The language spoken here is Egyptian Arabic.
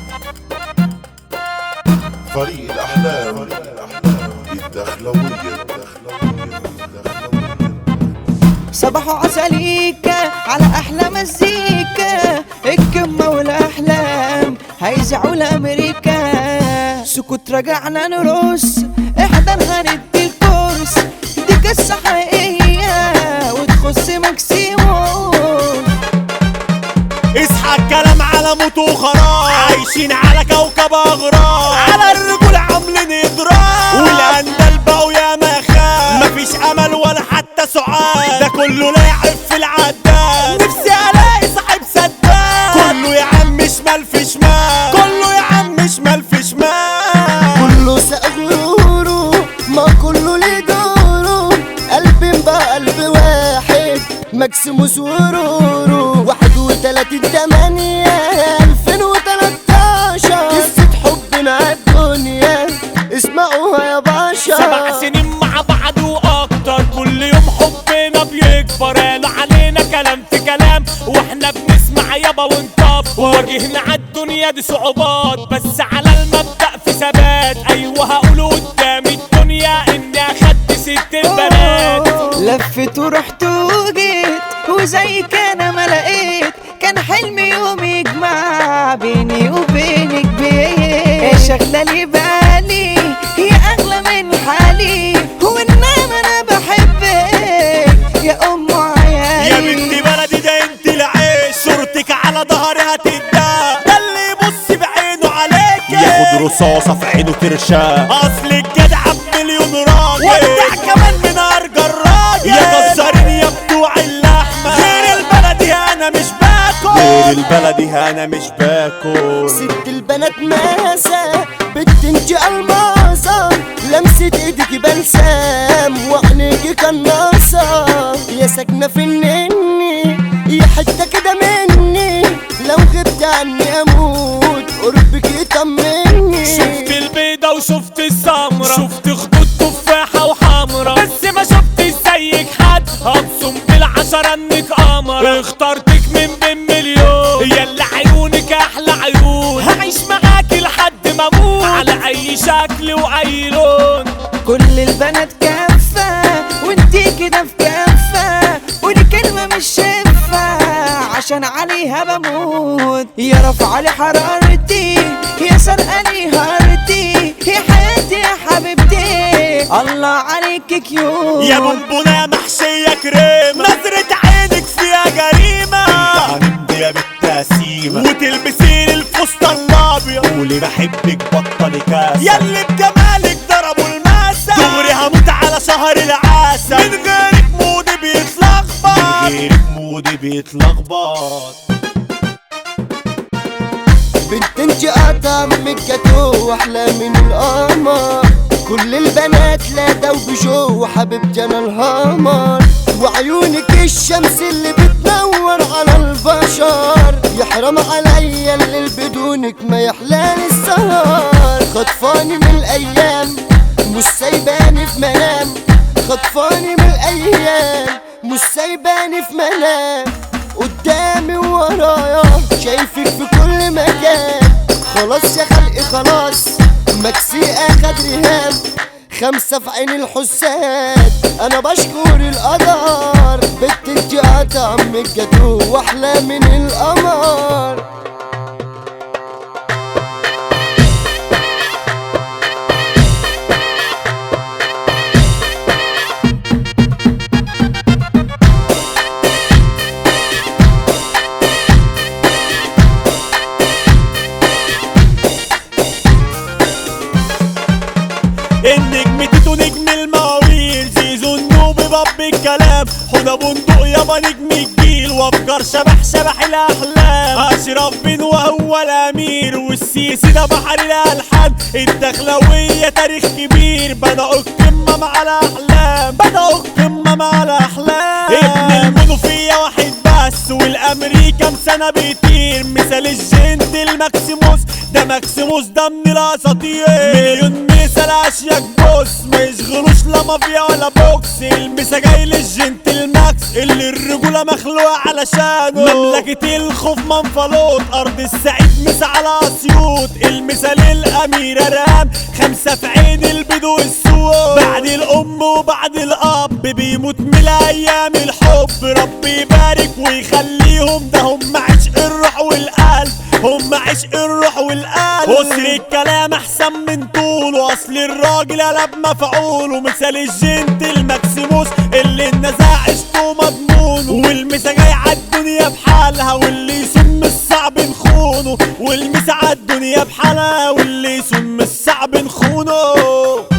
فريق الأحلام الدخلوية صباح عسليكة على أحلى مزيكا القمة والأحلام هيزعوا لأمريكا سكوت رجعنا نرص احضر هندي الكورس دي قصة حقيقية وتخص مكسيمون اصحى الكلام على موت وخلاص عايشين على كوكب اغراب على الرجول عاملين اضراب والاندال بقوا يا مخاب مفيش امل ولا حتى سعاد ده كله لاعب في العداد نفسي الاقي صاحب سداد كله يا عم شمال في شمال كله يا عم شمال في شمال كله سأغوره ما كله ليه دوره قلب بقى قلب واحد ماكسيموس ورورو واحد وتلاتين تمانية ألفين وتلاتاشر قصة حب مع الدنيا اسمعوها يا باشا سبع سنين مع بعض واكتر كل يوم حبنا بيكبر قالوا علينا كلام في كلام واحنا بنسمع يابا ونكبر واجهنا عالدنيا دي صعوبات بس على المبدأ في ثبات ايوه هقوله قدام الدنيا اني اخدت ست البنات لفت ورحت وجيت وزيك انا ما لقيت كان حلمي يوم يجمع بيني وبينك بيه شغلة لي بالي هي اغلى من حالي والنعم انا بحبك يا ام عيالي يا بنت بلدي ده انت العيش صورتك على ظهري هتتداق ده اللي يبص بعينه عليك ياخد رصاصة في عينه ترشاه اصل الجدع بمليون راجل ودع كمان من ارجى الراجل يا جزارين يا بتوع اللحمة غير البلدي انا مش باكل غير البلدي انا مش باكل ست البنات ماسة بنت انت الماسة لمسة ايدك بلسام وعينيك قناصة يا ساكنة في النني يا حتة كده مني لو غبت عني اموت قربك يطمني شفت البيضة وشفت السمرة شفت خدود تفاحة وحمرة بس ما شفت زيك حد هبصم بالعشرة انك قمرة اخترتك من بين مليون يلا عيونك احلى عيون هعيش معاكي لحد ما اموت على اي شكل واي لون كل البنات كفة وانتي كده في كفة ودي كلمة مش شفة عشان عليها بموت يا رفع لي حرارتي يا سرقة لي هارتي يا حياتي يا حبيبتي الله عليك كيوت يا بونبونة محشية كريمة نظرة عينك فيها جريمة عندي يا بالتقسيمة وتلبسين الفستان الابيض قولي بحبك بطلي كاسة ياللي بجمالك ضربوا الماسة دغري هموت على شهر العسل من غيرك مودي بيتلخبط من غيرك مودي بيتلخبط بنت انت قطع من الجاتو واحلى من القمر كل البنات لا دوب جو حبيبتي انا الهمر وعيونك الشمس اللي بتنور على البشر يحرم عليا الليل بدونك ما يحلاني السهر خطفاني من الايام مش سايباني في منام خطفاني من الايام مش سايباني في منام قدامي وورايا شايفك في كل مكان خلاص يا خلقي خلاص مكسي اخد رهام خمسة في عين الحساد انا بشكر القدر بنت انت قطع من الجاتو واحلى من القمر النجم تيتو نجم المواويل زيزو النوب باب الكلام حوده بندق يابا نجم الجيل وافكار شبح شبح الاحلام اشرف بن وهو الامير والسيسي ده بحر الالحان الدخلويه تاريخ كبير بدأوا القمه مع الاحلام بدأوا القمه مع الاحلام ابن المنوفيه واحد بس والامريكا سنه بيطير مثال الجنت الماكسيموس ده ماكسيموس ده من الاساطير مليون المثال اشيك بص ما يشغلوش لا مافيا ولا بوكس المسا جاي للجنتل ماكس اللي الرجولة مخلوقة علشانه مملكة الخوف منفلوط ارض السعيد مسا على اسيوط المثال الاميرة رام خمسة في عين البدو السود بعد الام وبعد الاب بيموت من ايام الحب ربي يبارك ويخليهم ده هم عشق الروح والقلب هم عشق الروح والقلب قصر الكلام احسن من طوله اصل الراجل قلب مفعول ومثال الجنت الماكسيموس اللي النزاع عشته مضمون والمسا جاي عالدنيا بحالها واللي يسم الصعب نخونه والمسا عالدنيا بحالها واللي يسم الصعب نخونه